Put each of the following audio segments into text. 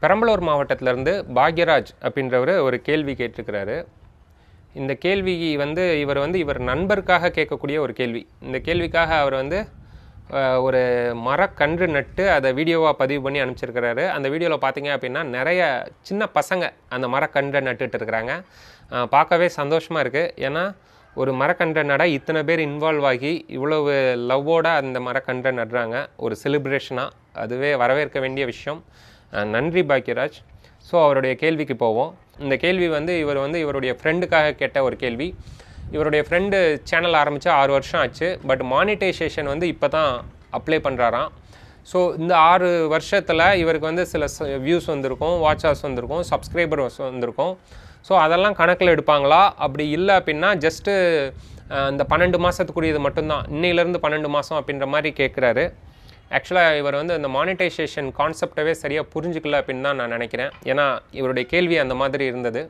பெரம்பலூர் மாவட்டத்திலேருந்து பாக்யராஜ் அப்படின்றவர் ஒரு கேள்வி கேட்டிருக்கிறாரு இந்த கேள்வி வந்து இவர் வந்து இவர் நண்பருக்காக கேட்கக்கூடிய ஒரு கேள்வி இந்த கேள்விக்காக அவர் வந்து அஹ், ஒரு மரக்கன்று நட்டு அதை வீடியோவாக பதிவு பண்ணி அனுப்பிச்சிருக்கிறாரு அந்த வீடியோவில் பார்த்தீங்க அப்படின்னா நிறைய சின்ன பசங்க அந்த மரக்கன்றை நட்டுட்டு இருக்கிறாங்க அஹ், பார்க்கவே சந்தோஷமாக இருக்குது ஏன்னா ஒரு மரக்கன்றை நட இத்தனை பேர் இன்வால்வ் ஆகி இவ்வளவு லவ்வோட அந்த மரக்கன்றை நடுறாங்க ஒரு செலிப்ரேஷனாக அதுவே வரவேற்க வேண்டிய விஷயம் அஹ், நன்றி பாக்யராஜ் ஸோ அவருடைய கேள்விக்கு போவோம் இந்த கேள்வி வந்து இவர் வந்து இவருடைய ஃப்ரெண்டுக்காக கேட்ட ஒரு கேள்வி இவருடைய ஃப்ரெண்டு சேனல் ஆரம்பித்து ஆறு வருஷம் ஆச்சு பட் மானிட்டைசேஷன் வந்து இப்போ தான் அப்ளை பண்ணுறாராம் ஸோ இந்த ஆறு வருஷத்தில் இவருக்கு வந்து சில வியூஸ் வந்திருக்கும் வாட்ச் ஹவர்ஸ் வந்திருக்கும் சப்ஸ்கிரைபர் வந்திருக்கும் ஸோ அதெல்லாம் கணக்கில் எடுப்பாங்களா அப்படி இல்லை அப்படின்னா ஜஸ்ட்டு இந்த பன்னெண்டு மாதத்துக்குரியது மட்டும்தான் இன்னையிலேருந்து பன்னெண்டு மாதம் அப்படின்ற மாதிரி கேட்குறாரு ஆக்சுவலாக இவர் வந்து இந்த மானிட்டைசேஷன் கான்செப்டவே சரியாக புரிஞ்சுக்கல அப்படின்னு தான் நான் நினைக்கிறேன் ஏன்னா இவருடைய கேள்வி அந்த மாதிரி இருந்தது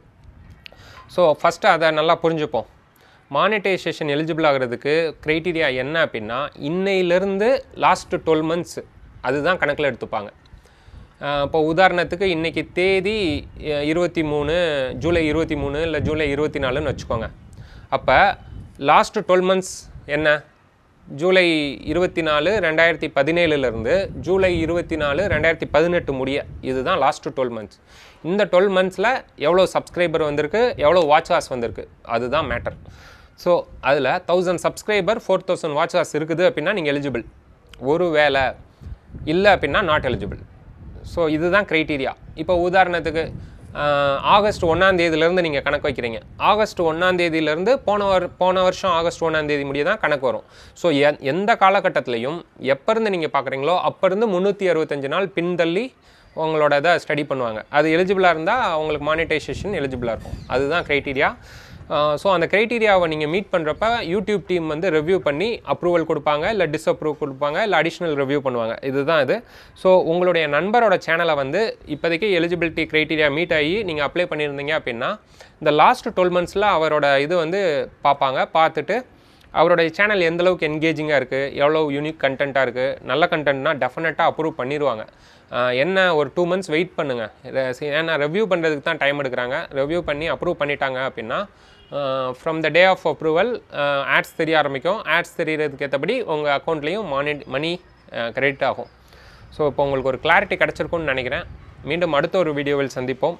ஸோ ஃபஸ்ட்டு அதை நல்லா புரிஞ்சுப்போம் மானிட்டைசேஷன் எலிஜிபிள் ஆகிறதுக்கு க்ரைட்டீரியா என்ன அப்படின்னா இன்னையிலேருந்து லாஸ்ட்டு டுவெல் மந்த்ஸ் அதுதான் கணக்கில் எடுத்துப்பாங்க அஹ் இப்போ உதாரணத்துக்கு இன்றைக்கி தேதி அஹ், இருபத்தி மூணு ஜூலை இருபத்தி மூணு இல்லை ஜூலை இருபத்தி நாலுன்னு வச்சுக்கோங்க அப்போ லாஸ்ட்டு டுவெல் மந்த்ஸ் என்ன ஜூலை இருபத்தி நாலு ரெண்டாயிரத்தி பதினேழுலேருந்து ஜூலை இருபத்தி நாலு ரெண்டாயிரத்தி பதினெட்டு முடிய இதுதான் லாஸ்ட்டு டுவெல் மந்த்ஸ் இந்த டுவெல் மந்த்ஸில் எவ்வளோ சப்ஸ்கிரைபர் வந்திருக்கு எவ்வளோ வாட்ச் ஹார்ஸ் வந்திருக்கு அதுதான் மேட்டர் ஸோ அதில் thousand subscriber four thousand watch hours இருக்குது அப்படின்னா நீங்கள் எலிஜிபிள் ஒரு வேலை இல்லை அப்படின்னா நாட் எலிஜிபிள் ஸோ இதுதான் க்ரைட்டீரியா இப்போ உதாரணத்துக்கு ஆஹ், ஆகஸ்ட் ஒன்றாம் தேதியிலேருந்து நீங்கள் கணக்கு வைக்கிறீங்க ஆகஸ்ட் ஒன்றாம் தேதியிலேருந்து போன வர் போன வருஷம் ஆகஸ்ட் ஒன்றாம் தேதி முடிய தான் கணக்கு வரும் ஸோ எந்த காலகட்டத்திலையும் எப்போ இருந்து நீங்கள் பார்க்குறீங்களோ அப்போ இருந்து முந்நூற்றி அறுபத்தஞ்சு நாள் பின்தள்ளி உங்களோட இதை ஸ்டடி பண்ணுவாங்க அது எலிஜிபிளாக இருந்தால் அவங்களுக்கு மானிட்டைசேஷன் எலிஜிபிளாக இருக்கும் அதுதான் க்ரைட்டீரியா ஸோ அந்த க்ரைட்டீரியாவை நீங்கள் மீட் பண்ணுறப்ப யூடியூப் டீம் வந்து ரிவ்யூ பண்ணி அப்ரூவல் கொடுப்பாங்க இல்லை டிஸ்அப்ரூவ் கொடுப்பாங்க இல்லை அடிஷ்னல் ரிவ்யூ பண்ணுவாங்க இதுதான் இது ஸோ உங்களுடைய நண்பரோட சேனலை வந்து இப்போதைக்கு எலிஜிபிலிட்டி க்ரைட்டீரியா மீட் ஆகி நீங்கள் அப்ளை பண்ணியிருந்தீங்க அப்படின்னா இந்த லாஸ்ட் டுவெல் மந்த்ஸில் அவரோட இது வந்து பார்ப்பாங்க பார்த்துட்டு அவருடைய சேனல் எந்த அளவுக்கு என்கேஜிங்காக இருக்குது எவ்வளோ யூனிக் கண்டென்ட்டாக இருக்குது நல்ல கண்டென்ட்னா டெஃபினட்டாக அப்ரூவ் பண்ணிடுவாங்க ஆஹ் என்ன ஒரு டூ மந்த்ஸ் வெயிட் பண்ணுங்கள் ஏன்னா ரிவ்யூ பண்ணுறதுக்கு தான் டைம் எடுக்கிறாங்க ரிவ்யூ பண்ணி அப்ரூவ் பண்ணிட்டாங்க அப்படின்னா from the day of approval ads தெரிய ஆரம்பிக்கும் ஆட்ஸ் தெரியறதுக்கு ஏற்றபடி உங்கள் அக்கௌண்ட்லேயும் மணி மணி கிரெடிட் ஆகும் ஸோ இப்போ உங்களுக்கு ஒரு கிளாரிட்டி கிடச்சிருக்கும்னு நினைக்கிறேன் மீண்டும் அடுத்த ஒரு வீடியோவில் சந்திப்போம்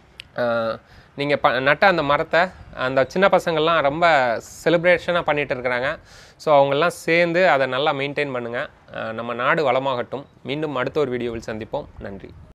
நீங்கள் ப நட்ட அந்த மரத்தை அந்த சின்ன பசங்கள்லாம் ரொம்ப செலிப்ரேஷனாக பண்ணிகிட்டு இருக்கிறாங்க ஸோ அவங்கெல்லாம் சேர்ந்து அதை நல்லா மெயின்டைன் பண்ணுங்கள் நம்ம நாடு வளமாகட்டும் மீண்டும் அடுத்த ஒரு வீடியோவில் சந்திப்போம் நன்றி